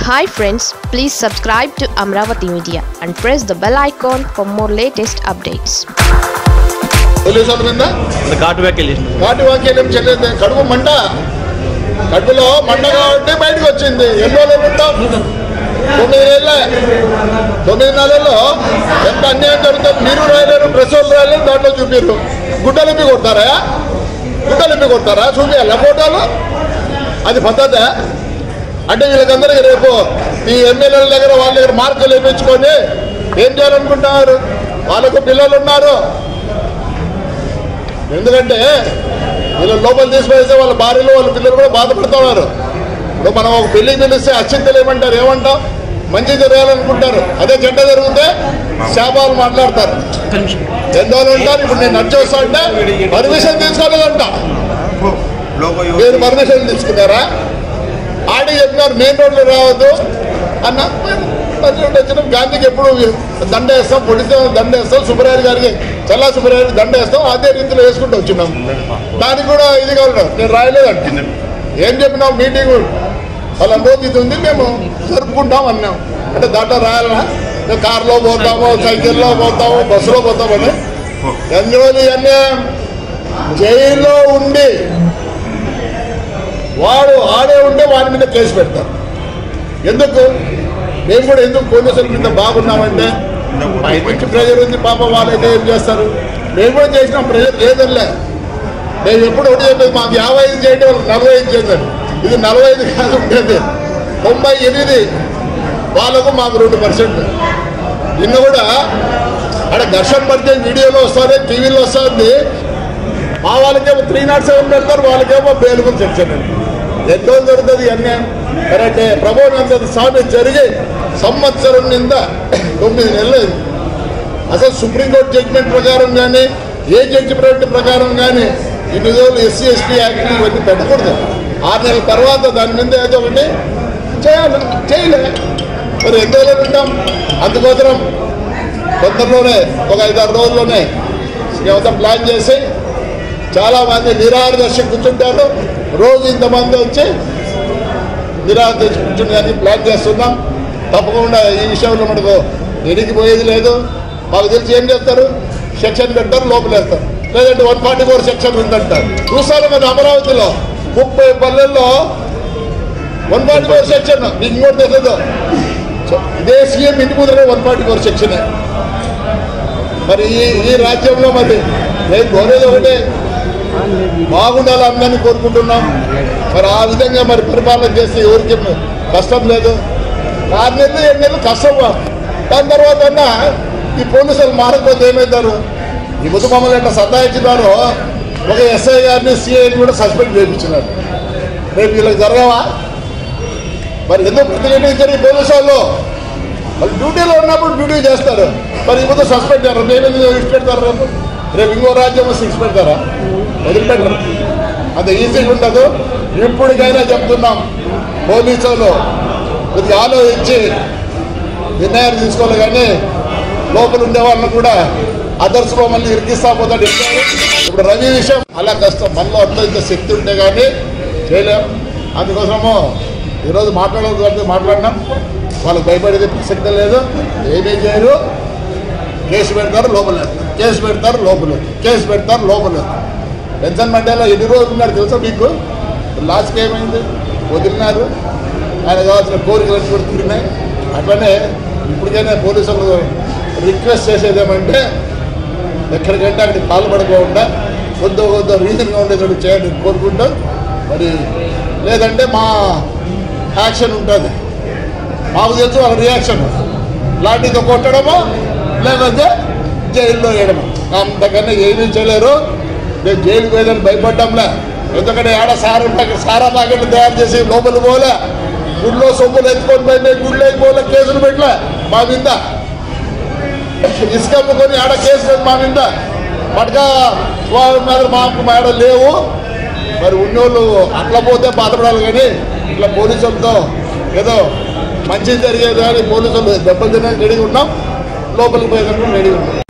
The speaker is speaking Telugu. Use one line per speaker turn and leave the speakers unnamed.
Hi friends please subscribe to Amaravati media and press the bell icon for more latest updates
police వాళ్ళ మీద
அந்த காட்டு வேக்கையில்
కాటి వాక్యం చెల్లింది కడుపు మంట కడుపులో మంట కాబట్టి బయటకు వచ్చింది ఎన్ని రోజులు ఉంటాం తొమ్మిది నెలలే తొమ్మిది నెలల్లో ఎంత అన్యాయం జరుగుతుంది మీరు రాయలేరు ప్రెస్ వాళ్ళు రాయలేరు దాంట్లో చూపిర్రు గుడ్డలిప్పి కొడతారా గుడ్డలిప్పి కొడతారా చూపించాలా ఫోటోలు అది పద్ధతే అంటే వీళ్ళకందరికీ రేపు ఈ ఎమ్మెల్యేల దగ్గర వాళ్ళ దగ్గర మార్కులు వేయించుకొని ఏం చేయాలనుకుంటున్నారు వాళ్ళకు పిల్లలు ఉన్నారు ఎందుకంటే వీళ్ళు లోపల తీసుకువేస్తే వాళ్ళ భార్యలు వాళ్ళ పిల్లలు కూడా బాధపడుతున్నారు ఇప్పుడు మనం ఒక పెళ్లికి పిలిస్తే అచ్చింతలు ఏమంటారు ఏమంటాం మంచి జరగాలనుకుంటారు అదే చెడ్డ జరిగితే శాపాలు మాట్లాడతారు ఎన్నో ఉంటారు ఇప్పుడు నేను నచ్చొస్తా అంటే పర్మిషన్ తీసుకోలేదంట మీరు పర్మిషన్ తీసుకున్నారా ఆడి చెప్పినారు మెయిన్ రోడ్లు రావద్దు అన్న పర్మిషన్ వచ్చిన గాంధీకి ఎప్పుడు దండ వేస్తాం పొడితే దండ వేస్తాం సుబ్రహ్మణ్య గారికి చల్లా సుబ్రహ్మణ్య గారికి దండ వేస్తాం అదే రీతిలో వేసుకుంటూ వచ్చినాం దానికి కూడా ఇది కావాలి నేను రాయలేదంట ఏం చెప్పినాం మీటింగ్ వాళ్ళ రోజు ఇది ఉంది మేము జరుపుకుంటాం అన్నాం అంటే దాంట్లో రాయాలా మేము కార్లో పోతాము సైకిల్లో పోతాము బస్సులో పోతామని ఎన్ని రోజులు ఇవన్నీ జైల్లో ఉండి వాడు ఆడే ఉంటే వాడి మీద కేసు పెడతారు ఎందుకు మేము కూడా ఎందుకు పోలీసుల మీద బాగున్నామంటే పై నుంచి ప్రెజర్ ఉంది పాప వాళ్ళైతే ఏం చేస్తారు మేము కూడా చేసినాం ప్రెజర్ లేదనిలే మేము ఎప్పుడు ఒకటి చెప్పేది మాకు యాభై ఐదు చేయండి వాళ్ళకి నలభై ఐదు చేశారు ఇది నలభై ఐదు కాదు ఉండేది తొంభై ఎనిమిది వాళ్ళకు మాకు రెండు పర్సెంట్ నిన్న కూడా అక్కడ ఘర్షణ పడితే వీడియోలో వస్తుంది టీవీలో వస్తుంది మా వాళ్ళకేమో త్రీ నాట్ సెవెన్ పెడతారు వాళ్ళకేమో బెయిల్బుల్ సెక్షన్ ఎంతో జరుగుతుంది అన్నీ కరెక్టే ప్రభోనంద స్వామి జరిగి సంవత్సరం నింద తొమ్మిది నెలలు అయింది. అసలు సుప్రీంకోర్టు జడ్జిమెంట్ ప్రకారం కానీ ఏ జడ్జిమెంట్ ప్రకారం కానీ ఇన్ని రోజులు ఎస్సీ ఎస్టీ యాక్ట్ ఇవన్నీ పెట్టకూడదు ఆరు నెలల తర్వాత దాని మీద ఏదో ఒకటి చేయాలి చేయలే మరి ఎన్ని రోజులు ఉంటాం అందుకోసం తొందరలోనే ఒక ఐదారు రోజుల్లోనే మొత్తం ప్లాన్ చేసి చాలా మంది నిరాహార దర్శ కూర్చుంటారు రోజు ఇంతమంది వచ్చి నిరాహార దర్శ కూర్చుంటానికి ప్లాన్ చేస్తున్నాం తప్పకుండా ఈ విషయంలో మనకు ఎడికి పోయేది లేదు మాకు తెలిసి ఏం చేస్తారు సెక్షన్ పెడతారు లోపలేస్తారు లేదంటే వన్ ఫార్టీ ఫోర్ సెక్షన్ ఉందంటారు చూస్తారు కదా అమరావతిలో ముప్పై పల్లెల్లో వన్ ఫార్టీ ఫోర్ సెక్షన్ మీకు ఇంకోటి తెలియదు ఇదే సీఎం ఇంటి ముందరే వన్ ఫార్టీ ఫోర్ సెక్షనే మరి ఈ ఈ రాజ్యంలో మరి నేను కోరేది ఒకటే బాగుండాలి అందరినీ కోరుకుంటున్నాం మరి ఆ విధంగా మరి పరిపాలన చేస్తే ఎవరికి కష్టం లేదు ఆరు నెలలు ఏడు నెలలు కష్టం దాని తర్వాత అన్నా ఈ పోలీసులు మారకపోతే ఏమవుతారు ఈ ముద్దు మమ్మల్ని ఎట్లా సతాయించినారో ఒక ఎస్ఐ గారిని సిఐని కూడా సస్పెండ్ చేయించినారు రేపు వీళ్ళకి జరగవా మరి ఎందుకు ప్రతిఘటించారు ఈ పోలీసు వాళ్ళు వాళ్ళు డ్యూటీలో ఉన్నప్పుడు డ్యూటీ చేస్తారు మరి ఇప్పుడు సస్పెండ్ చేయాలి మేము ఎందుకు ఇష్ట పెడతారు రేపు రేపు ఇంకో రాజ్యం సిక్స్ పెడతారా వదిలిపెట్టరు అంత ఈజీగా ఉండదు ఇప్పటికైనా చెప్తున్నాం పోలీసు వాళ్ళు కొద్దిగా ఆలోచించి నిర్ణయాలు తీసుకోవాలి కానీ లోపల ఉండే వాళ్ళని కూడా అదర్స్ మమ్మల్ని ఇరికిస్తా పోతాడు ఇప్పుడు రవి విషయం అలా కష్టం మనలో అంత ఇంత శక్తి ఉంటే కానీ చేయలేం అందుకోసము ఈరోజు మాట్లాడదు మాట్లాడినాం వాళ్ళకి భయపడేది ప్రసక్తి లేదు ఏమీ చేయరు కేసు పెడతారు లోపల వేస్తారు. కేసు పెడతారు లోపల వేస్తారు. కేసు పెడతారు లోపల వేస్తారు. పెన్షన్ మండలిలో ఎన్ని రోజులు ఉన్నారు తెలుసా మీకు లాస్ట్కి ఏమైంది వదిలినారు ఆయన కావాల్సిన కోరికలు కూడా తీరినాయి అట్లనే ఇప్పటికైనా పోలీసులు రిక్వెస్ట్ చేసేది ఏమంటే ఎక్కడికంటే అక్కడికి పాల్పడకుండా కొద్ది కొద్ది రీజన్గా ఉండేటట్టు చేయండి కోరుకుంటూ మరి లేదంటే మా యాక్షన్ ఉంటుంది మాకు తెలుసు వాళ్ళ రియాక్షన్ లాంటితో కొట్టడమో లేకపోతే జైల్లో వేయడము అంతకన్నా ఏమీ చేయలేరు మేము జైలుకి పోయేదని భయపడ్డంలే ఎందుకంటే ఆడ సారా ప్యాకెట్ సారా ప్యాకెట్లు తయారు చేసి లోపల పోలే గుడిలో సొమ్ములు ఎత్తుకొని పోయి మేము గుడిలో పోలే కేసులు పెట్టలే మా మీద ఇసుక అమ్ముకొని ఆడ కేసు లేదు మా మీద పట్కా వాళ్ళ మీద మాకు మేడ లేవు మరి ఉన్నోళ్ళు అట్లా పోతే బాధపడాలి కానీ ఇట్లా పోలీసులతో ఏదో మంచి జరిగేది కానీ పోలీసులు దెబ్బలు తినడానికి రెడీ ఉన్నాం లోపలికి పోయేదానికి రెడీ ఉన్నాం